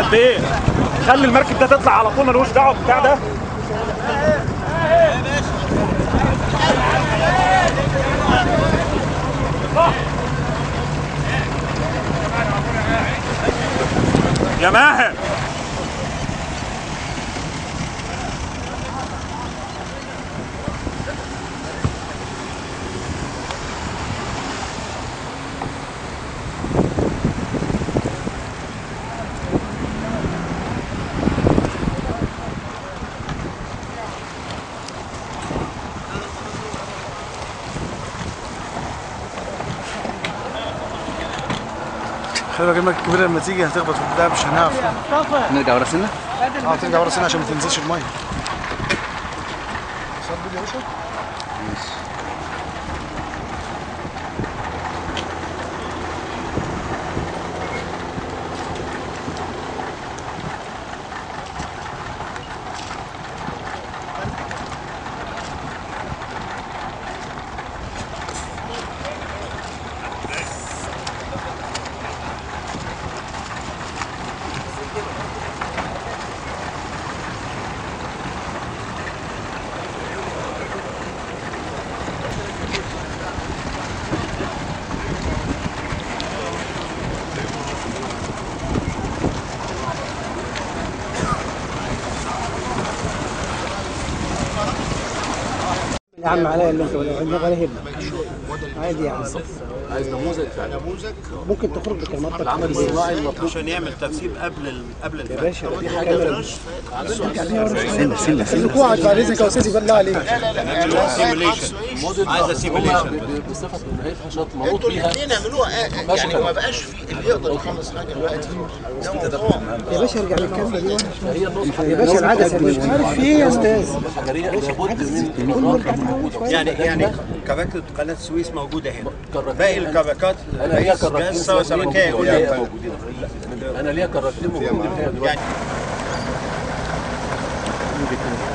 قد ايه خلي المركب ده تطلع على طول ملوش دعوه بتاع ده يا ماهر خلي بالك المركب الكبيره لما تيجي هتخبط في البتاع مش هنعرف نرجع ورا سنه اه ترجع ورا سنه عشان ما تنزلش الميه صار فيديو يا باشا يا عم عليا اللي انت ولا عندنا ولا يهمك عادي يا عم عايز نموذج فعلا ممكن تخرج بكلمات العمل الصناعي المطلوب عشان يعمل ترتيب قبل ال... قبل يا الفرق باشا دي حاجه فعلا سنه سنه سنه كوعد بعد اذنك يا استاذ بالله عليك سيميليشن عايزه سيميليشن بصفه ان هي في حاجات مربوط بيها ليه نعملوها يعني ما بقاش في اللي يقدر يخلص حاجه دلوقتي ده موضوع يا باشا ارجع للكلمه دي هي النقطه يا باشا العدسه دي مش عارف في ايه يا استاذ الحجريه لابد من مقدار موجوده يعني يعني كبكة قناة السويس موجودة هنا كرتين. باقي الكبكات انا ليا رئيس كرتين جهاز سوا سمكية موجودين يقول لك موجودين انا ليا كرتين موجودين هنا دلوقتي يعني